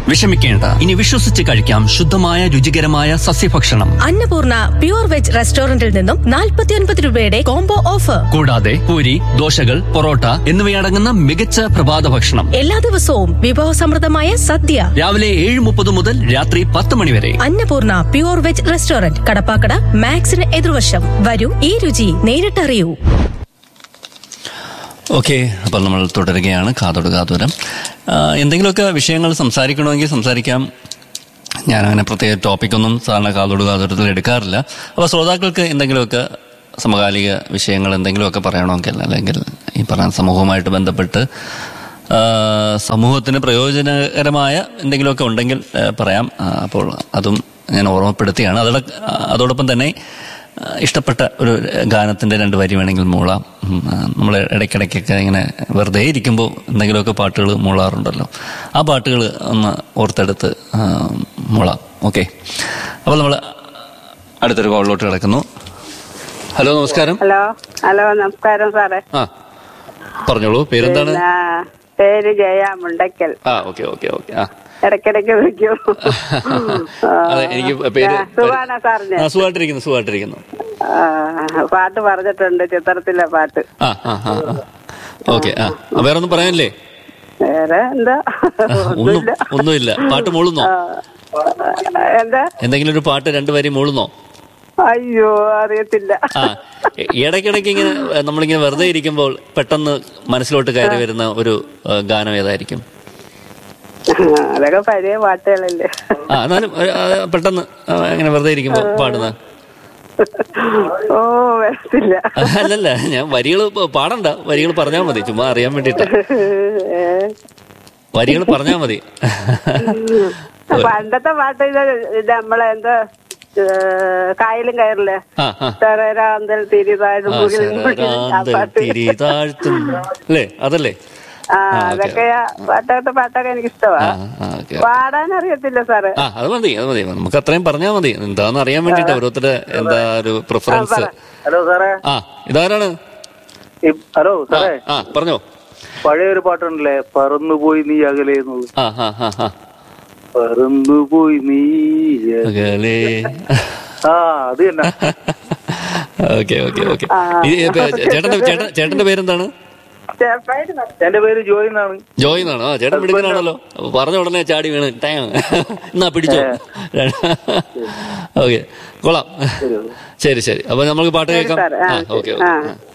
വിഷമിക്കേണ്ട ഇനി വിശ്വസിച്ച് കഴിക്കാം ശുദ്ധമായ രുചികരമായ സസ്യഭക്ഷണം അന്നപൂർണ പ്യൂർ വെജ് റെസ്റ്റോറന്റിൽ നിന്നും 49 രൂപയുടെ കോംബോ ഓഫർ കൂടാതെ പൂരി ദോശകൾ പൊറോട്ട എന്നിവയടങ്ങുന്ന മികച്ച പ്രഭാത ഭക്ഷണം എല്ലാ ദിവസവും വിഭവസമൃദ്ധമായ സദ്യ രാവിലെ ഏഴ് മുപ്പത് മുതൽ രാത്രി പത്ത് മണി വരെ Annapoorna pure veg restaurant Kadappakada മാക്സിന് എതിർവശം വരൂ ഈ രുചി നേരിട്ടറിയൂ ഓക്കെ അപ്പോൾ നമ്മൾ തുടരുകയാണ് കാതോട് കാതോരം ആ, എന്തെങ്കിലുമൊക്കെ വിഷയങ്ങൾ സംസാരിക്കണമെങ്കിൽ സംസാരിക്കാം ഞാനങ്ങനെ പ്രത്യേക ടോപ്പിക്കൊന്നും സാധാരണ കാതോട് കാതോരത്തിൽ എടുക്കാറില്ല അപ്പോൾ ശ്രോതാക്കൾക്ക് എന്തെങ്കിലുമൊക്കെ സമകാലിക വിഷയങ്ങൾ എന്തെങ്കിലുമൊക്കെ പറയണമെങ്കിൽ അല്ലെങ്കിൽ ഈ പറഞ്ഞ സമൂഹവുമായിട്ട് ബന്ധപ്പെട്ട് ആ, സമൂഹത്തിന് പ്രയോജനകരമായ എന്തെങ്കിലുമൊക്കെ ഉണ്ടെങ്കിൽ ആ, പറയാം ആ, അപ്പോൾ അതും ഞാൻ ഓർമ്മപ്പെടുത്തിയാണ് അതോടെ അതോടൊപ്പം തന്നെ ആ, ഇഷ്ടപ്പെട്ട ഒരു ഗാനത്തിന്റെ രണ്ട് വരി വേണമെങ്കിൽ മൂളാം നമ്മൾ ഇടയ്ക്കിടയ്ക്കൊക്കെ ഇങ്ങനെ വെറുതെ ഇരിക്കുമ്പോൾ എന്തെങ്കിലുമൊക്കെ പാട്ടുകൾ മൂളാറുണ്ടല്ലോ ആ പാട്ടുകൾ ഒന്ന് ഓർത്തെടുത്ത് ആ, മൂളാം ഓക്കെ അപ്പോൾ നമ്മൾ അടുത്തൊരു കോളിലോട്ട് കിടക്കുന്നു ഹലോ നമസ്കാരം ഹലോ ഹലോ നമസ്കാരം സാറേ ആ പറഞ്ഞോളൂ പേരെന്താണ് പിന്നെ പേര് ജയ മുണ്ടയ്ക്കൽ ആ ഓക്കെ ഓക്കെ ഓക്കെ ആ ഇടയ്ക്കിടയ്ക്ക് വിളിക്കൂ അതെ എനിക്ക് പേര് സുഖാണോ സാറിന് ആ സുഖമായിട്ടിരിക്കുന്നു സുഖമായിട്ടിരിക്കുന്നു ആ, പാട്ട് പറഞ്ഞിട്ടുണ്ട് ചിത്രത്തിലെ പാട്ട് ആ ആ ആ ഓക്കെ ആ ആ, വേറെ ഒന്നും പറയാനില്ലേ വേറെ എന്താ ഒന്നും ഒന്നുമില്ല ഒന്നുമില്ല പാട്ട് മൂളുന്നോ ആ, എന്താ എന്തെങ്കിലും ഒരു പാട്ട് രണ്ട് വരി മൂളുന്നോ അയ്യോ അറിയത്തില്ല ആ ഇ- ഇടയ്ക്കിടയ്ക്ക് ഇങ്ങനെ ഏ, നമ്മളിങ്ങനെ വെറുതെ ഇരിക്കുമ്പോൾ പെട്ടെന്ന് മനസ്സിലോട്ട് കയറി വരുന്ന ഒരു ഏ, ഗാനം ഏതായിരിക്കും അതൊക്കെ പഴയ പാട്ടുകളല്ലേ ആ എന്നാലും ഏ, ആ, പെട്ടെന്ന് ആ, ഇങ്ങനെ വെറുതെ ഇരിക്കുമ്പോൾ പാടുന്ന ഓ വരത്തില്ല അല്ലല്ല ഞാൻ വരികൾ പാടണ്ട വരികൾ പറഞ്ഞാൽ മതി ചുമ്മാ അറിയാൻ വേണ്ടിട്ട് ഏ, വരികൾ പറഞ്ഞാൽ മതി പണ്ടത്തെ പാട്ട് ഇത് ഇത് നമ്മളെ എന്താ ഏ, കായലും കയറില്ലേ ആ ആ തെറരാന്തൽ തിരിതാഴ് ആ, മുകിൽ ശരറാന്തൽ പാട്ട് തിരി താഴ്ത്തും അല്ലേ അതല്ലേ ആ അതൊക്കെ പാട്ടത്തെ പാട്ടൊക്കെ എനിക്ക് ഇഷ്ടമാ ആ ആ ഓക്കെ പാടാൻ അറിയത്തില്ല സാറ് ആ അത് മതി അത് മതി നമുക്ക് അത്രയും പറഞ്ഞാൽ മതി എന്താന്ന് അറിയാൻ വേണ്ടിട്ട് ഓരോരുത്തരുടെ എന്താ ഒരു പ്രിഫറൻസ് ഹലോ സാറേ ആ ഇതാരാണ് ഈ- ഹലോ ആ, സാറേ ആ പറഞ്ഞോ പഴയൊരു പാട്ടുണ്ടല്ലേ പറന്നുപോയി നീ അകലെ എന്നുള്ളത് ആ ആ ആ ആ പറന്നുപോയി നീ അകലെ. അകലെ ആ അത് തന്നെ ഓക്കെ ഓക്കെ ഓക്കെ ചേട്ടന്റെ ചേട്ടൻ ചേട്ടന്റെ പേരെന്താണ് ചെറുപ്പായിട്ട് എന്റെ പേര് ജോയി എന്നാണ് ജോയ് എന്നാണ് ആ ചേട്ടൻ പിടിക്കാനാണല്ലോ പറഞ്ഞ ഉടനെ ചാടി വീണ് ടൈം എന്നാ പിടിച്ചോ ഓക്കെ കൊള്ളാം ശരി ശരി അപ്പൊ നമുക്ക് പാട്ട് കേൾക്കാം സാറേ. ആ, ആ ഓക്കെ ആ. ഓക്കെ